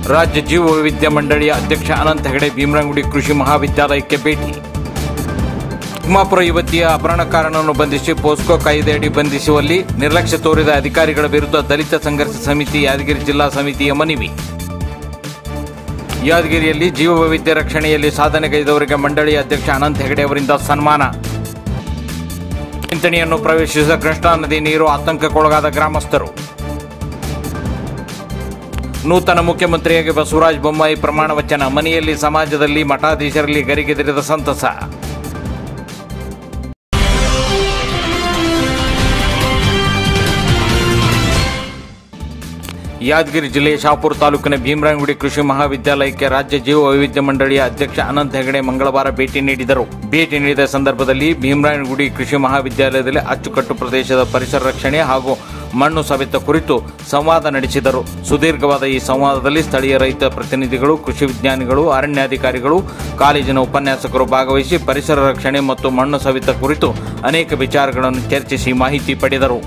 ರಾಜ್ಯ ಜೀವ ವೈವಿಧ್ಯ ಮಂಡಳಿಯ ಅಧ್ಯಕ್ಷ ಅನಂತ್ ಹೆಗಡೆ ಭೀಮರಂಗುಡಿ ಕೃಷಿ ಮಹಾವಿದ್ಯಾಲಯಕ್ಕೆ ಭೇಟಿ ತಿಮ್ಮಾಪುರ ಯುವತಿಯ ಅಪಹರಣಕಾರನನ್ನು ಬಂಧಿಸಿ ಪೋಸ್ಕೋ ಕಾಯ್ದೆಯಡಿ ಬಂಧಿಸುವಲ್ಲಿ ನಿರ್ಲಕ್ಷ್ಯ ತೋರಿದ ಅಧಿಕಾರಿಗಳ ವಿರುದ್ಧ ದಲಿತ ಸಂಘರ್ಷ ಸಮಿತಿ ಯಾದಗಿರಿ ಜಿಲ್ಲಾ ಸಮಿತಿಯ ಮನವಿ ಯಾದಗಿರಿಯಲ್ಲಿ ಜೀವ ವೈವಿಧ್ಯ ರಕ್ಷಣೆಯಲ್ಲಿ ಸಾಧನೆಗೈದವರಿಗೆ ಮಂಡಳಿಯ ಅಧ್ಯಕ್ಷ ಅನಂತ್ ಹೆಗಡೆ ಅವರಿಂದ ಸನ್ಮಾನ ಚಿಂತನೆಯನ್ನು ಪ್ರವೇಶಿಸಿದ ಕೃಷ್ಣಾ ನದಿ ನೀರು ಆತಂಕಕ್ಕೊಳಗಾದ ಗ್ರಾಮಸ್ಥರು ನೂತನ ಮುಖ್ಯಮಂತ್ರಿಯಾಗಿ ಬಸವರಾಜ ಬೊಮ್ಮಾಯಿ ಪ್ರಮಾಣ ವಚನ ಮನೆಯಲ್ಲಿ ಸಮಾಜದಲ್ಲಿ ಮಠಾಧೀಶರಲ್ಲಿ ಗರಿಗೆದರಿದ ಸಂತಸ ಯಾದಗಿರಿ ಜಿಲ್ಲೆಯ ಶಾಪುರ ತಾಲೂಕಿನ ಭೀಮರಾಯಗುಡಿ ಕೃಷಿ ಮಹಾವಿದ್ಯಾಲಯಕ್ಕೆ ರಾಜ್ಯ ಜೀವ ವೈವಿಧ್ಯ ಮಂಡಳಿಯ ಅಧ್ಯಕ್ಷ ಅನಂತ್ ಹೆಗಡೆ ಮಂಗಳವಾರ ಭೇಟಿ ನೀಡಿದರು ಭೇಟಿ ನೀಡಿದ ಸಂದರ್ಭದಲ್ಲಿ ಭೀಮರಾಯಗುಡಿ ಕೃಷಿ ಮಹಾವಿದ್ಯಾಲಯದಲ್ಲಿ ಅಚ್ಚುಕಟ್ಟು ಪ್ರದೇಶದ ಪರಿಸರ ರಕ್ಷಣೆ ಹಾಗೂ ಮಣ್ಣು ಸವೆತ ಕುರಿತು ಸಂವಾದ ನಡೆಸಿದರು ಸುದೀರ್ಘವಾದ ಈ ಸಂವಾದದಲ್ಲಿ ಸ್ಥಳೀಯ ರೈತ ಪ್ರತಿನಿಧಿಗಳು ಕೃಷಿ ವಿಜ್ಞಾನಿಗಳು ಅರಣ್ಯಾಧಿಕಾರಿಗಳು ಕಾಲೇಜಿನ ಉಪನ್ಯಾಸಕರು ಭಾಗವಹಿಸಿ ಪರಿಸರ ರಕ್ಷಣೆ ಮತ್ತು ಮಣ್ಣು ಸವೆತ ಕುರಿತು ಅನೇಕ ವಿಚಾರಗಳನ್ನು ಚರ್ಚಿಸಿ ಮಾಹಿತಿ ಪಡೆದರು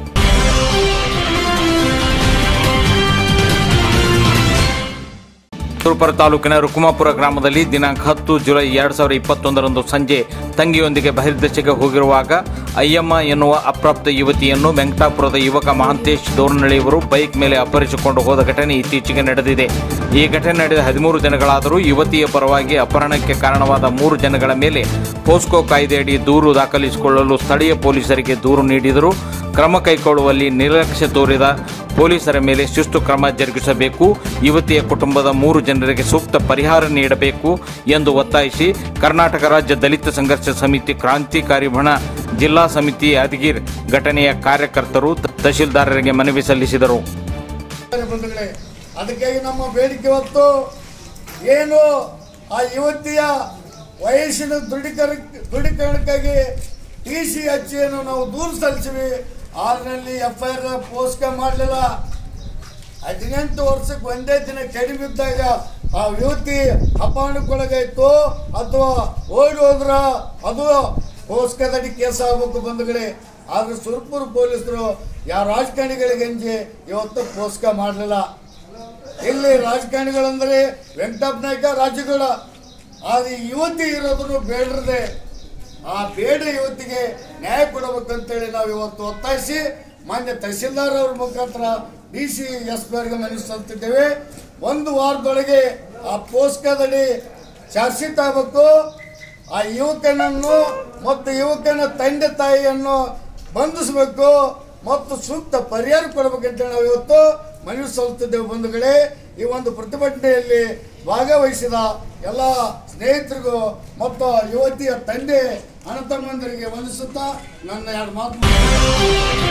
ಸುರಪುರ ತಾಲೂಕಿನ ರುಕುಮಾಪುರ ಗ್ರಾಮದಲ್ಲಿ ದಿನಾಂಕ ಹತ್ತು ಜುಲೈ ಎರಡ್ ಸಾವಿರದ ಇಪ್ಪತ್ತೊಂದರಂದು ಸಂಜೆ ತಂಗಿಯೊಂದಿಗೆ ಬಹಿರ್ದಶೆಗೆ ಹೋಗಿರುವಾಗ ಅಯ್ಯಮ್ಮ ಎನ್ನುವ ಅಪ್ರಾಪ್ತ ಯುವತಿಯನ್ನು ವೆಂಕಟಾಪುರದ ಯುವಕ ಮಹಾಂತೇಶ್ ದೋರ್ನಳ್ಳಿಯವರು ಬೈಕ್ ಮೇಲೆ ಅಪಹರಿಸಿಕೊಂಡು ಹೋದ ಘಟನೆ ಇತ್ತೀಚೆಗೆ ನಡೆದಿದೆ ಈ ಘಟನೆ ನಡೆದ ಹದಿಮೂರು ದಿನಗಳಾದರೂ ಯುವತಿಯ ಪರವಾಗಿ ಅಪಹರಣಕ್ಕೆ ಕಾರಣವಾದ ಮೂರು ಜನಗಳ ಮೇಲೆ ಪೋಸ್ಕೋ ಕಾಯ್ದೆಯಡಿ ದೂರು ದಾಖಲಿಸಿಕೊಳ್ಳಲು ಸ್ಥಳೀಯ ಪೊಲೀಸರಿಗೆ ದೂರು ನೀಡಿದರು ಕ್ರಮ ಕೈಗೊಳ್ಳುವಲ್ಲಿ ನಿರ್ಲಕ್ಷ್ಯ ತೋರಿದ ಪೊಲೀಸರ ಮೇಲೆ ಶಿಸ್ತು ಕ್ರಮ ಜರುಗಿಸಬೇಕು ಯುವತಿಯ ಕುಟುಂಬದ ಮೂರು ಜನರಿಗೆ ಸೂಕ್ತ ಪರಿಹಾರ ನೀಡಬೇಕು ಎಂದು ಒತ್ತಾಯಿಸಿ ಕರ್ನಾಟಕ ರಾಜ್ಯ ದಲಿತ ಸಂಘರ್ಷ ಸಮಿತಿ ಕ್ರಾಂತಿಕಾರಿ ಬಣ ಜಿಲ್ಲಾ ಸಮಿತಿ ಯಾದಗಿರ್ ಘಟನೆಯ ಕಾರ್ಯಕರ್ತರು ತಹಶೀಲ್ದಾರರಿಗೆ ಮನವಿ ಸಲ್ಲಿಸಿದರು ಬಂಧುಗಳೇ ಅದಕ್ಕಾಗಿ ನಮ್ಮ ಬೇಡಿಕೆ ಹೊತ್ತು ಏನು ಆ ಯುವತಿಯ ವಯಸ್ಸಿನ ದೃಢೀಕರ ದೃಢೀಕರಣಕ್ಕಾಗಿ ಟಿ ಸಿ ಅರ್ಜಿಯನ್ನು ನಾವು ದೂರು ಸಲ್ಲಿಸಿವಿ ಆರ್ನಲ್ಲಿ ಎಫ್ ಐ ಆರ್ ಪೋಸ್ಕ ಮಾಡಲಿಲ್ಲ ಹದಿನೆಂಟು ವರ್ಷಕ್ಕೆ ಒಂದೇ ದಿನ ಕಡಿಮೆ ಇದ್ದಾಗ ಆ ಯುವತಿ ಅಪಹರಣಕ್ಕೊಳಗಾಯ್ತು ಅಥವಾ ಓಡಿ ಹೋದ್ರ ಅದು ಪೋಸ್ಕದಡಿ ಕೇಸ್ ಆಗ್ಬೇಕು ಬಂಧುಗಳೇ ಆದ್ರೆ ಸುರ್ಪುರ್ ಪೊಲೀಸರು ಯಾವ ರಾಜಕಾರಣಿಗಳಿಗೆ ಅಂಜಿ ಇವತ್ತು ಪೋಸ್ಕ ಮಾಡಲಿಲ್ಲ ಇಲ್ಲಿ ರಾಜಕಾರಣಿಗಳಂದ್ರೆ ವೆಂಕಟಪ್ಪ ನಾಯ್ಕ ರಾಜ್ಯಗಳ ಆದ್ರೆ ಈ ಯುವತಿ ಇರೋದನ್ನು ಬೇಡರದೆ ಆ ಬೇಡ ಯುವತಿಗೆ ನ್ಯಾಯ ಕೊಡಬೇಕಂತೇಳಿ ನಾವು ಇವತ್ತು ಒತ್ತಾಯಿಸಿ ಮಾನ್ಯ ತಹಸೀಲ್ದಾರ್ ಅವ್ರ ಮುಖಾಂತರ ಡಿ ಸಿ ಎಸ್ ಪಿ ಅವರಿಗೆ ಮನವಿ ಸಲ್ಲಿಸಿದ್ದೇವೆ ಒಂದು ವಾರದೊಳಗೆ ಆ ಪೋಸ್ಕದಡಿ ಚಾರ್ಜ್ ಶೀಟ್ ಆಗಬೇಕು ಆ ಯುವಕನನ್ನು ಮತ್ತು ಯುವಕನ ತಂದೆ ತಾಯಿಯನ್ನು ಬಂಧಿಸಬೇಕು ಮತ್ತು ಸೂಕ್ತ ಪರಿಹಾರ ಕೊಡಬೇಕಂತ ನಾವು ಇವತ್ತು ಮನವಿ ಸಲ್ಲಿಸುತ್ತಿದ್ದೇವೆ ಬಂಧುಗಳೇ ಈ ಒಂದು ಪ್ರತಿಭಟನೆಯಲ್ಲಿ ಭಾಗವಹಿಸಿದ ಎಲ್ಲ ಸ್ನೇಹಿತರಿಗೂ ಮತ್ತು ಯುವತಿಯ ತಂದೆ ಅಣ್ಣತಮ್ಮಂದರಿಗೆ ವಂದಿಸುತ್ತಾ ನನ್ನ ಎರಡು ಮಾತು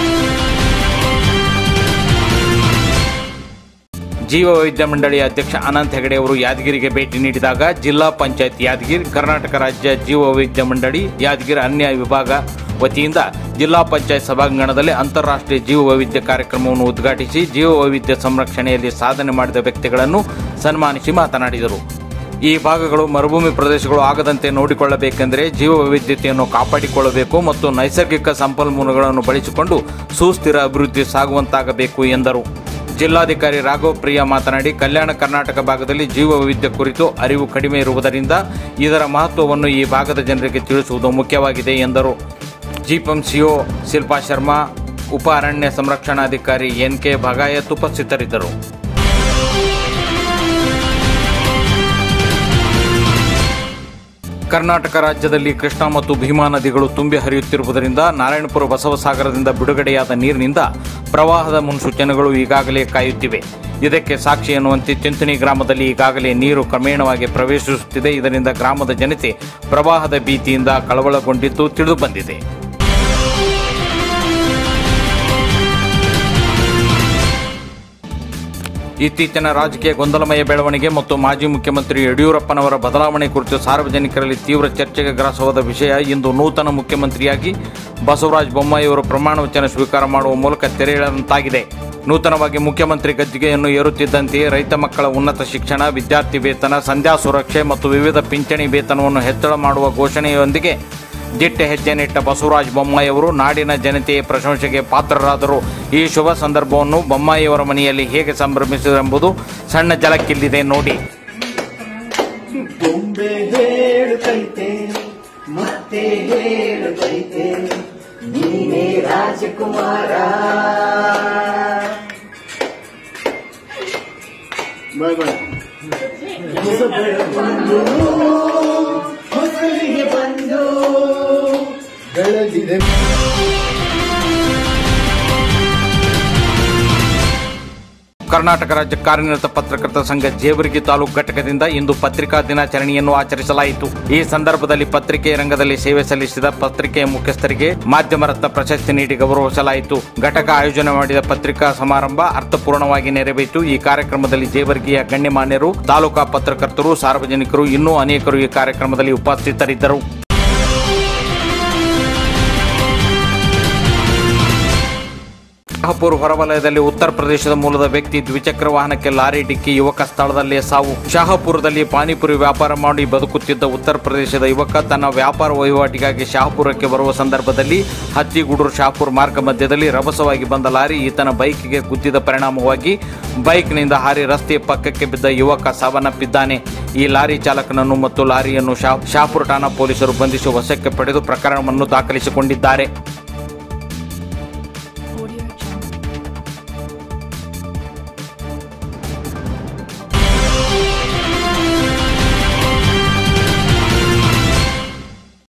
ಜೀವ ವೈದ್ಯ ಮಂಡಳಿಯ ಅಧ್ಯಕ್ಷ ಅನಂತ್ ಹೆಗಡೆ ಅವರು ಯಾದಗಿರಿಗೆ ಭೇಟಿ ನೀಡಿದಾಗ ಜಿಲ್ಲಾ ಪಂಚಾಯತ್ ಯಾದಗಿರಿ ಕರ್ನಾಟಕ ರಾಜ್ಯ ಜೀವ ವೈದ್ಯ ಮಂಡಳಿ ಯಾದಗಿರಿ ಅನ್ಯ ವಿಭಾಗ ವತಿಯಿಂದ ಜಿಲ್ಲಾ ಪಂಚಾಯತ್ ಸಭಾಂಗಣದಲ್ಲಿ ಅಂತಾರಾಷ್ಟ್ರೀಯ ಜೀವ ವೈವಿಧ್ಯ ಕಾರ್ಯಕ್ರಮವನ್ನು ಉದ್ಘಾಟಿಸಿ ಜೀವ ವೈವಿಧ್ಯ ಸಂರಕ್ಷಣೆಯಲ್ಲಿ ಸಾಧನೆ ಮಾಡಿದ ವ್ಯಕ್ತಿಗಳನ್ನು ಸನ್ಮಾನಿಸಿ ಮಾತನಾಡಿದರು ಈ ಭಾಗಗಳು ಮರುಭೂಮಿ ಪ್ರದೇಶಗಳು ಆಗದಂತೆ ನೋಡಿಕೊಳ್ಳಬೇಕೆಂದರೆ ಜೀವ ವೈವಿಧ್ಯತೆಯನ್ನು ಕಾಪಾಡಿಕೊಳ್ಳಬೇಕು ಮತ್ತು ನೈಸರ್ಗಿಕ ಸಂಪನ್ಮೂಲಗಳನ್ನು ಬಳಸಿಕೊಂಡು ಸುಸ್ಥಿರ ಅಭಿವೃದ್ಧಿ ಸಾಗುವಂತಾಗಬೇಕು ಎಂದರು ಜಿಲ್ಲಾಧಿಕಾರಿ ರಾಘವ್ ಪ್ರಿಯ ಮಾತನಾಡಿ ಕಲ್ಯಾಣ ಕರ್ನಾಟಕ ಭಾಗದಲ್ಲಿ ಜೀವ ವೈವಿಧ್ಯ ಕುರಿತು ಅರಿವು ಕಡಿಮೆ ಇರುವುದರಿಂದ ಇದರ ಮಹತ್ವವನ್ನು ಈ ಭಾಗದ ಜನರಿಗೆ ತಿಳಿಸುವುದು ಮುಖ್ಯವಾಗಿದೆ ಎಂದರು ಜಿಪಂ ಸಿಒ ಶಿಲ್ಪಾ ಶರ್ಮಾ ಉಪ ಅರಣ್ಯ ಸಂರಕ್ಷಣಾಧಿಕಾರಿ ಎನ್ ಕೆ ಭಗಾಯತ್ ಉಪಸ್ಥಿತರಿದ್ದರು ಕರ್ನಾಟಕ ರಾಜ್ಯದಲ್ಲಿ ಕೃಷ್ಣಾ ಮತ್ತು ಭೀಮಾ ನದಿಗಳು ತುಂಬಿ ಹರಿಯುತ್ತಿರುವುದರಿಂದ ನಾರಾಯಣಪುರ ಬಸವಸಾಗರದಿಂದ ಬಿಡುಗಡೆಯಾದ ನೀರಿನಿಂದ ಪ್ರವಾಹದ ಮುನ್ಸೂಚನೆಗಳು ಈಗಾಗಲೇ ಕಾಯುತ್ತಿವೆ ಇದಕ್ಕೆ ಸಾಕ್ಷಿ ಎನ್ನುವಂತೆ ಚಿಂತನಿ ಗ್ರಾಮದಲ್ಲಿ ಈಗಾಗಲೇ ನೀರು ಕ್ರಮೇಣವಾಗಿ ಪ್ರವೇಶಿಸುತ್ತಿದೆ ಇದರಿಂದ ಗ್ರಾಮದ ಜನತೆ ಪ್ರವಾಹದ ಭೀತಿಯಿಂದ ಕಳವಳಗೊಂಡಿದ್ದು ತಿಳಿದುಬಂದಿದೆ ಇತ್ತೀಚಿನ ರಾಜಕೀಯ ಗೊಂದಲಮಯ ಬೆಳವಣಿಗೆ ಮತ್ತು ಮಾಜಿ ಮುಖ್ಯಮಂತ್ರಿ ಯಡಿಯೂರಪ್ಪನವರ ಬದಲಾವಣೆ ಕುರಿತು ಸಾರ್ವಜನಿಕರಲ್ಲಿ ತೀವ್ರ ಚರ್ಚೆಗೆ ಗ್ರಾಸವಾದ ವಿಷಯ ಇಂದು ನೂತನ ಮುಖ್ಯಮಂತ್ರಿಯಾಗಿ ಬಸವರಾಜ ಬೊಮ್ಮಾಯಿಯವರು ಪ್ರಮಾಣ ವಚನ ಸ್ವೀಕಾರ ಮಾಡುವ ಮೂಲಕ ತೆರೆಯದಂತಾಗಿದೆ ನೂತನವಾಗಿ ಮುಖ್ಯಮಂತ್ರಿ ಗದ್ದಿಗೆಯನ್ನು ಏರುತ್ತಿದ್ದಂತೆಯೇ ರೈತ ಮಕ್ಕಳ ಉನ್ನತ ಶಿಕ್ಷಣ ವಿದ್ಯಾರ್ಥಿ ವೇತನ ಸಂಧ್ಯಾ ಸುರಕ್ಷೆ ಮತ್ತು ವಿವಿಧ ಪಿಂಚಣಿ ವೇತನವನ್ನು ಹೆಚ್ಚಳ ಮಾಡುವ ಘೋಷಣೆಯೊಂದಿಗೆ ದಿಟ್ಟ ಹೆಜ್ಜೆನಿಟ್ಟ ಬಸವರಾಜ ಬೊಮ್ಮಾಯಿಯವರು ನಾಡಿನ ಜನತೆಯ ಪ್ರಶಂಸೆಗೆ ಪಾತ್ರರಾದರು ಈ ಶುಭ ಸಂದರ್ಭವನ್ನು ಬೊಮ್ಮಾಯಿಯವರ ಮನೆಯಲ್ಲಿ ಹೇಗೆ ಸಂಭ್ರಮಿಸಿದರೆಂಬುದು ಸಣ್ಣ ಜಲಕ್ಕಿಲ್ಲಿದೆ ನೋಡಿ ಬೊಂಬೆ ಹೇಳುತ್ತೈತೆ ಮತ್ತೆ ಹೇಳುತ್ತೈತೆ ನೀನೇ ರಾಜಕುಮಾರ ಬಾಯ್ ಬಾಯ್ ಬಂದು ಹೊಸಲಿಗೆ ಬಂದು ಬೆಳೆದಿದೆ ಕರ್ನಾಟಕ ರಾಜ್ಯ ಕಾರ್ಯನಿರತ ಪತ್ರಕರ್ತರ ಸಂಘ ಜೇವರ್ಗಿ ತಾಲೂಕು ಘಟಕದಿಂದ ಇಂದು ಪತ್ರಿಕಾ ದಿನಾಚರಣೆಯನ್ನು ಆಚರಿಸಲಾಯಿತು ಈ ಸಂದರ್ಭದಲ್ಲಿ ಪತ್ರಿಕೆಯ ರಂಗದಲ್ಲಿ ಸೇವೆ ಸಲ್ಲಿಸಿದ ಪತ್ರಿಕೆಯ ಮುಖ್ಯಸ್ಥರಿಗೆ ಮಾಧ್ಯಮ ರತ್ನ ಪ್ರಶಸ್ತಿ ನೀಡಿ ಗೌರವಿಸಲಾಯಿತು ಘಟಕ ಆಯೋಜನೆ ಮಾಡಿದ ಪತ್ರಿಕಾ ಸಮಾರಂಭ ಅರ್ಥಪೂರ್ಣವಾಗಿ ನೆರವೇರಿತು ಈ ಕಾರ್ಯಕ್ರಮದಲ್ಲಿ ಜೇವರ್ಗಿಯ ಗಣ್ಯಮಾನ್ಯರು ತಾಲೂಕಾ ಪತ್ರಕರ್ತರು ಸಾರ್ವಜನಿಕರು ಇನ್ನೂ ಅನೇಕರು ಈ ಕಾರ್ಯಕ್ರಮದಲ್ಲಿ ಉಪಸ್ಥಿತರಿದ್ದರು ಶಹಾಪುರ್ ಹೊರವಲಯದಲ್ಲಿ ಉತ್ತರ ಪ್ರದೇಶದ ಮೂಲದ ವ್ಯಕ್ತಿ ದ್ವಿಚಕ್ರ ವಾಹನಕ್ಕೆ ಲಾರಿ ಡಿಕ್ಕಿ ಯುವಕ ಸ್ಥಳದಲ್ಲೇ ಸಾವು ಶಹಾಪುರದಲ್ಲಿ ಪಾನಿಪುರಿ ವ್ಯಾಪಾರ ಮಾಡಿ ಬದುಕುತ್ತಿದ್ದ ಉತ್ತರ ಪ್ರದೇಶದ ಯುವಕ ತನ್ನ ವ್ಯಾಪಾರ ವಹಿವಾಟಿಗಾಗಿ ಶಹಾಪುರಕ್ಕೆ ಬರುವ ಸಂದರ್ಭದಲ್ಲಿ ಹತ್ತಿಗೂಡೂರು ಶಹಾಪುರ್ ಮಾರ್ಗ ಮಧ್ಯದಲ್ಲಿ ರಭಸವಾಗಿ ಬಂದ ಲಾರಿ ಈತನ ಬೈಕ್ಗೆ ಗುದ್ದಿದ ಪರಿಣಾಮವಾಗಿ ಬೈಕ್ನಿಂದ ಹಾರಿ ರಸ್ತೆಯ ಪಕ್ಕಕ್ಕೆ ಬಿದ್ದ ಯುವಕ ಸಾವನ್ನಪ್ಪಿದ್ದಾನೆ ಈ ಲಾರಿ ಚಾಲಕನನ್ನು ಮತ್ತು ಲಾರಿಯನ್ನು ಶಾ- ಶಹಾಪುರ ಠಾಣಾ ಪೊಲೀಸರು ಬಂಧಿಸಿ ವಶಕ್ಕೆ ಪಡೆದು ಪ್ರಕರಣವನ್ನು ದಾಖಲಿಸಿಕೊಂಡಿದ್ದಾರೆ